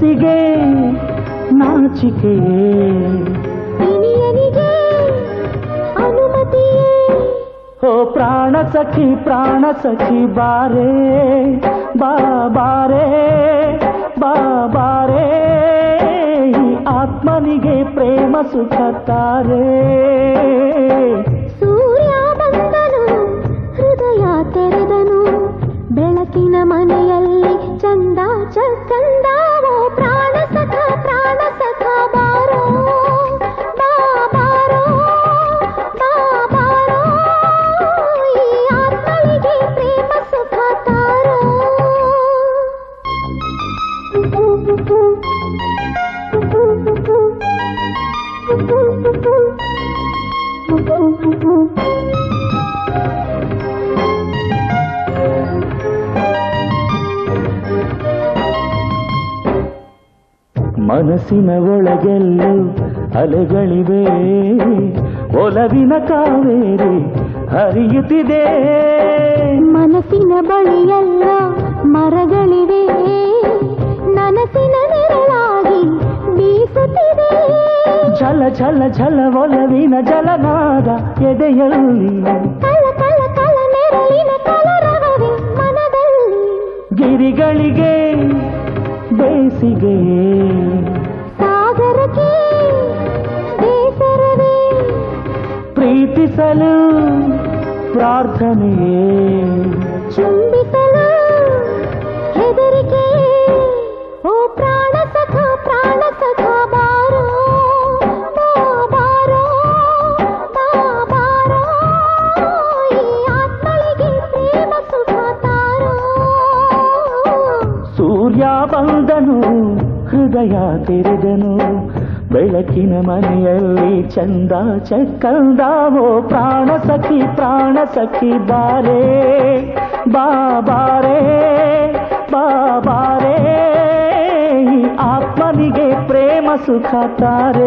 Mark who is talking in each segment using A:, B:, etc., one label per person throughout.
A: ಮನಸ್ಸಿಗೆ ನಾಚಿಕೆಯೇ
B: ಇನಿಯನಿಗೆ ಅನುಮತಿಯೇ
A: ಓ ಪ್ರಾಣ ಸಖಿ ಪ್ರಾಣ ಸಖಿ ಬಾರೆ ಬಾ ಬಾರೆ ಬಾ ಬಾರೆ ಈ ಆತ್ಮನಿಗೆ ಪ್ರೇಮ ಸುಖ ತಾರೆ
B: ಸೂರ್ಯ ಬಂದನು ಹೃದಯ ತೆರೆದನು ಬೆಳಕಿನ ಮನೆಯಲ್ಲಿ ಚಂದ ಚಂದಾವೋ ಪ್ರಾಣ ಸಖ ಪ್ರಾಣ ಸಖ ಬಾರೋ ಬಾ ಬಾರೋ ಬಾ ಬಾರೋ ಈ ಆತ್ಮಳಿಗೆ ಪ್ರೇಮ ಸುಖ ತಾರೋ
A: ಮನಸ್ಸಿನ ಒಳಗೆಲ್ಲೂ ಅಲೆಗಳಿವೆ ಒಲವಿನ ಕಾವೇರಿ ಹರಿಯುತ್ತಿದೆ
B: ಮನಸ್ಸಿನ ಬಳಿಯೆಲ್ಲ ಮರಗಳಿವೆ ನನಸಿನ ನೆರಳಾಗಿ ಬೀಸುತ್ತಿದೆ
A: ಛಲ ಛಲ ಛಲ ಒಲವಿನ ಜಲನಾದ ಎದೆಯಲ್ಲಿ
B: ಕಲ ಕಲ ಕಲ ನೆರಳಿನ ಕಲರವವೇ ಮನದಲ್ಲಿ
A: ಗಿರಿಗಳಿಗೆ ಬೇಸಿಗೆ
B: ಸಾಗರಕ್ಕೆ ಬೇಸರವೇ
A: ಪ್ರೀತಿಸಲು ಪ್ರಾರ್ಥನೆಯೇ
B: ಚುಂಬಿಸಲು ಹೆದರಿಕೆ ಓ ಪ್ರಾಣ ಸಖ ಪ್ರಾಣ ಸಖ ಬಾರೋ ಬಾ ಬಾರೋ ಬಾ ಬಾರೋ ಈ ಆತ್ಮಳಿಗೆ ಪ್ರೇಮ ಸುಖ ತಾರೋ
A: ಸೂರ್ಯ ಬಂದನು ಹೃದಯ ತೆರೆದನು ಬೆಳಕಿನ ಮನೆಯಲ್ಲಿ ಚಂದ ಚಕ್ಕಂದಾವೋ ಪ್ರಾಣ ಸಖಿ ಪ್ರಾಣ ಸಖಿ ಬಾರೆ ಬಾ ಬಾರೆ ಬಾ ಬಾರೆ ಈ ಆತ್ಮನಿಗೆ ಪ್ರೇಮ ಸುಖ ತಾರೆ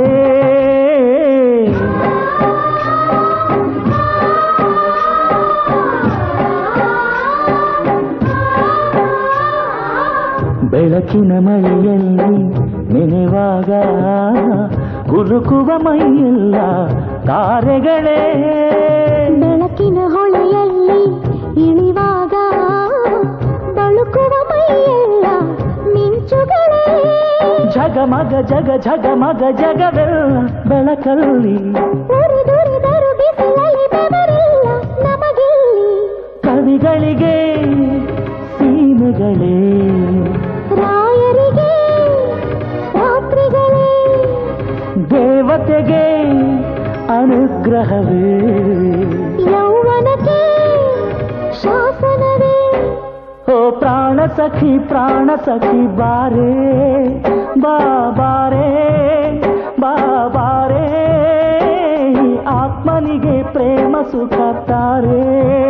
A: ಬೆಳಕಿನ ಮಳೆಯಲ್ಲಿ ನೆನೆವಾಗ ಗುರುಕುವ ಮೈಯೆಲ್ಲ ತಾರೆಗಳೇ
B: ಬೆಳಕಿನ ಹೊಳೆಯಲ್ಲಿ ಇಳಿವಾಗ ಬಳುಕುವ ಮೈಯೆಲ್ಲ ಮಿಂಚುಗಳೇ
A: ಜಗಮಗ ಜಗ ಜಗಮಗ ಜಗವೆಲ್ಲ ಬೆಳಕಲ್ಲಿ
B: ಉರಿದುರಿದರು ಬಿಸಿಲಲ್ಲಿ ಬೆವರಿಲ್ಲ ನಮಗಿಲ್ಲಿ
A: ಕವಿಗಳಿಗೆ ಸೀಮೆಗಳೇ
B: ರಾಯರಿಗೆ ರಾತ್ರಿಗಳೇ
A: ದೇವತೆಗೆ ಅನುಗ್ರಹವೇ
B: ಯೌವನಕ್ಕೆ ಶಾಸನವೇ
A: ಓ ಪ್ರಾಣ ಸಖಿ ಪ್ರಾಣ ಸಖಿ ಬಾರೆ ಬಾ ಬಾರೆ ಬಾ ಬಾರೆ ಈ ಆತ್ಮನಿಗೆ ಪ್ರೇಮ ಸುಖ ತಾರೆ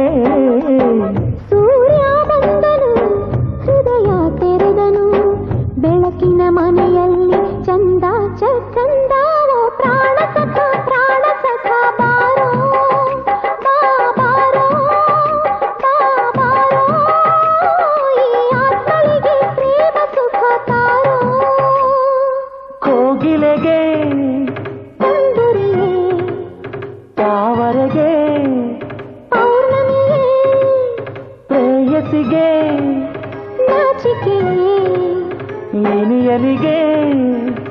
B: ಸೂರ್ಯ ಬಂದನು ಹೃದಯ ತೆರೆದನು ಬೆಳಕಿನ ಮನೆಯಲ್ಲಿ ಚಂದ ಚಂದಾವೋ ಪ್ರಾಣ ಸಖ ಪ್ರಾಣ ಸಖ ಬಾರೋ ಬಾ ಬಾರೋ ಬಾ ಬಾರೋ ಈ ಆತ್ಮಳಿಗೆ ಪ್ರೇಮ ಸುಖ ತಾರೋ
A: ಕೋಗಿಲೆಗೆ
B: ತಂದುರಿಯೇ
A: ತಾವರೆಗೆ
B: ಪೌರ್ಣಮಿಯೇ
A: ಪ್ರೇಯಸಿಗೆ
B: ನಾಚಿಕೆಯೇ
A: ಇನಿಯನಿಗೆ